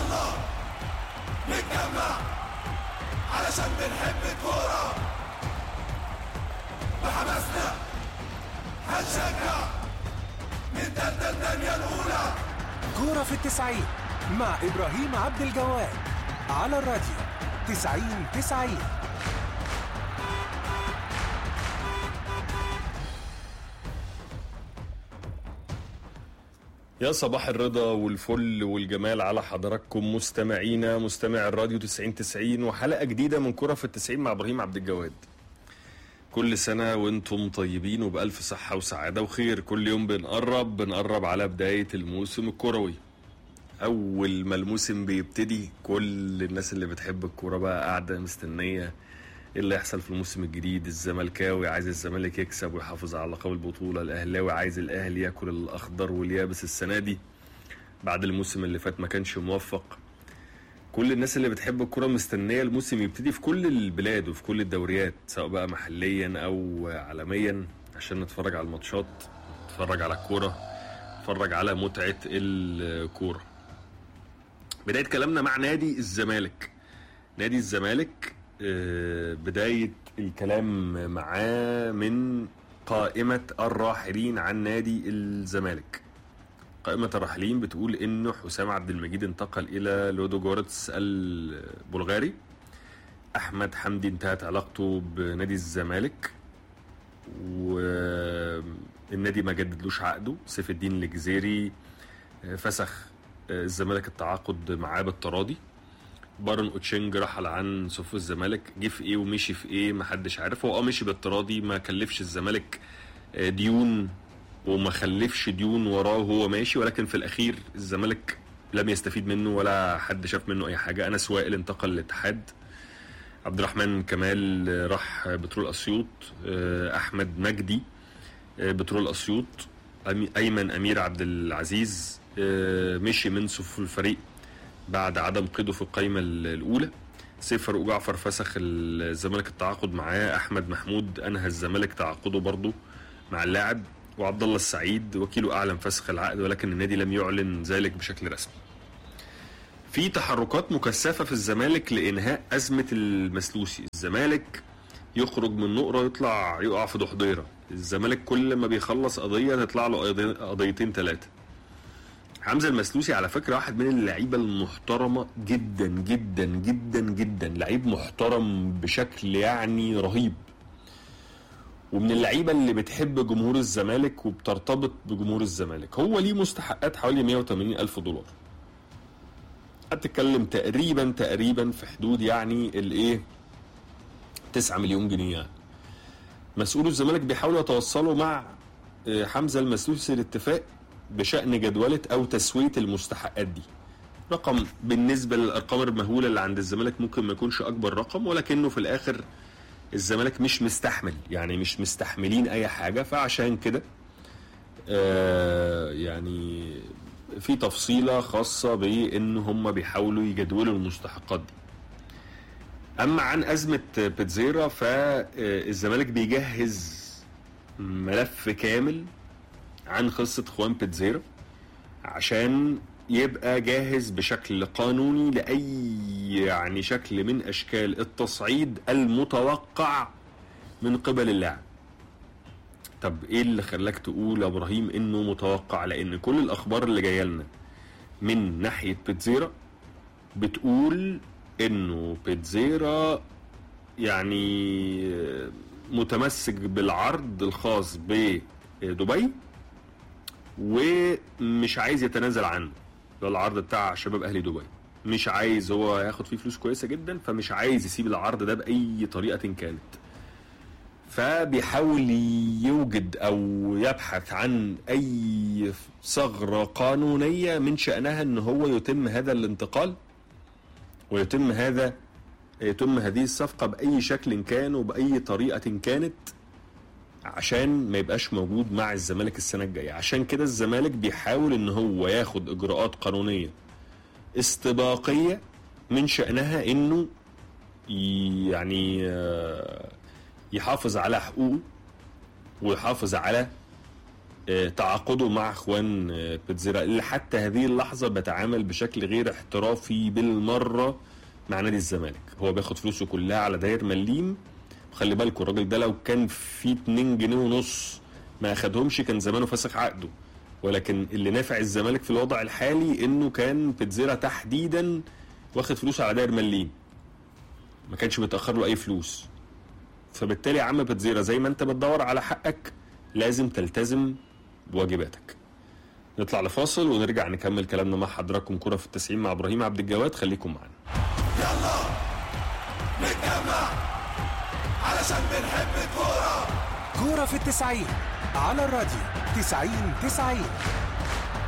يلا نتجمع علشان بنحب الكورة بحماسنا هنشجع من تالتة الدنيا الأولى كورة في التسعين مع إبراهيم عبد الجواد على الراديو تسعين تسعين يا صباح الرضا والفل والجمال على حضراتكم مستمعينا مستمع الراديو 90 90 وحلقة جديدة من كرة في التسعين مع إبراهيم عبد الجواد كل سنة وانتم طيبين وبألف صحة وسعادة وخير كل يوم بنقرب بنقرب على بداية الموسم الكروي أول ما الموسم بيبتدي كل الناس اللي بتحب الكورة بقى قاعدة مستنية ايه اللي يحصل في الموسم الجديد الزملكاوي عايز الزمالك يكسب ويحافظ على لقب البطولة الأهلاوي عايز الأهلي ياكل الأخضر واليابس السنة دي بعد الموسم اللي فات ما كانش موفق كل الناس اللي بتحب الكرة مستنية الموسم يبتدي في كل البلاد وفي كل الدوريات سواء بقى محليا أو عالميا عشان نتفرج على الماتشات نتفرج على الكورة نتفرج على متعة الكورة بداية كلامنا مع نادي الزمالك نادي الزمالك آه، بداية الكلام معاه من قائمة الراحلين عن نادي الزمالك قائمة الراحلين بتقول انه حسام عبد المجيد انتقل الى لودو جورتس البلغاري احمد حمدي انتهت علاقته بنادي الزمالك والنادي ما جددلوش عقده سيف الدين الجزيري آه، فسخ آه، الزمالك التعاقد معاه بالتراضي بارون اوتشينج رحل عن صفوف الزمالك جه في ايه ومشي في ايه محدش عارف هو اه مشي بالتراضي ما كلفش الزمالك آه، ديون وما خلفش ديون وراه وهو ماشي ولكن في الاخير الزمالك لم يستفيد منه ولا حد شاف منه اي حاجه انس وائل انتقل للاتحاد عبد الرحمن كمال آه، راح بترول اسيوط آه، احمد مجدي آه، بترول اسيوط أمي- ايمن امير عبد العزيز آه، مشي من صفوف الفريق بعد عدم قيده في القائمة ال- الأولى سيف فاروق جعفر فسخ الزمالك التعاقد معاه أحمد محمود أنهى الزمالك تعاقده برضه مع اللاعب وعبد الله السعيد وكيله أعلن فسخ العقد ولكن النادي لم يعلن ذلك بشكل رسمي. في تحركات مكثفة في الزمالك لإنهاء أزمة المسلوسي، الزمالك يخرج من نقرة يطلع يقع في ضحضيرة، الزمالك كل ما بيخلص قضية تطلع له قضي- قضيتين ثلاثة. حمزه المسلوسي على فكره واحد من اللعيبه المحترمه جدا جدا جدا جدا لعيب محترم بشكل يعني رهيب ومن اللعيبه اللي بتحب جمهور الزمالك وبترتبط بجمهور الزمالك هو ليه مستحقات حوالي 180 الف دولار هتتكلم تقريبا تقريبا في حدود يعني الايه 9 مليون جنيه يعني مسؤول الزمالك بيحاولوا يتوصلوا مع آه، حمزه المسلوسي الاتفاق بشأن جدولة أو تسوية المستحقات دي رقم بالنسبة للأرقام المهولة اللي عند الزمالك ممكن ما يكونش أكبر رقم ولكنه في الآخر الزمالك مش مستحمل يعني مش مستحملين أي حاجة فعشان كده آه يعني في تفصيلة خاصة بإن هم بيحاولوا يجدولوا المستحقات دي أما عن أزمة بيتزيرا فالزمالك بيجهز ملف كامل عن قصة خوان بيتزيرا عشان يبقى جاهز بشكل قانوني لأي يعني شكل من أشكال التصعيد المتوقع من قبل اللاعب طب ايه اللي خلاك تقول يا ابراهيم انه متوقع لان كل الاخبار اللي جايه لنا من ناحيه بيتزيرا بتقول انه بيتزيرا يعني متمسك بالعرض الخاص بدبي ومش عايز يتنازل عنه ده العرض بتاع شباب اهلي دبي مش عايز هو ياخد فيه فلوس كويسه جدا فمش عايز يسيب العرض ده باي طريقه كانت فبيحاول يوجد او يبحث عن اي ثغره قانونيه من شانها ان هو يتم هذا الانتقال ويتم هذا يتم هذه الصفقه باي شكل كان وباي طريقه كانت عشان ما يبقاش موجود مع الزمالك السنه الجايه عشان كده الزمالك بيحاول ان هو ياخد اجراءات قانونيه استباقيه من شانها انه يعني يحافظ على حقوقه ويحافظ على آه، تعاقده مع اخوان آه، بيتزيرا اللي حتى هذه اللحظه بيتعامل بشكل غير احترافي بالمره مع نادي الزمالك هو بياخد فلوسه كلها على داير مليم خلي بالكم الراجل ده لو كان في 2 جنيه ونص ما اخدهمش كان زمانه فسخ عقده ولكن اللي نافع الزمالك في الوضع الحالي انه كان بيتزيرا تحديدا واخد فلوس على داير مليم ما كانش متاخر له اي فلوس فبالتالي يا عم بتزيرا زي ما انت بتدور على حقك لازم تلتزم بواجباتك نطلع لفاصل ونرجع نكمل كلامنا مع حضراتكم كرة في التسعين مع ابراهيم عبد الجواد خليكم معانا يلا نتجمع علشان بنحب الكورة كورة في التسعين على الراديو تسعين تسعين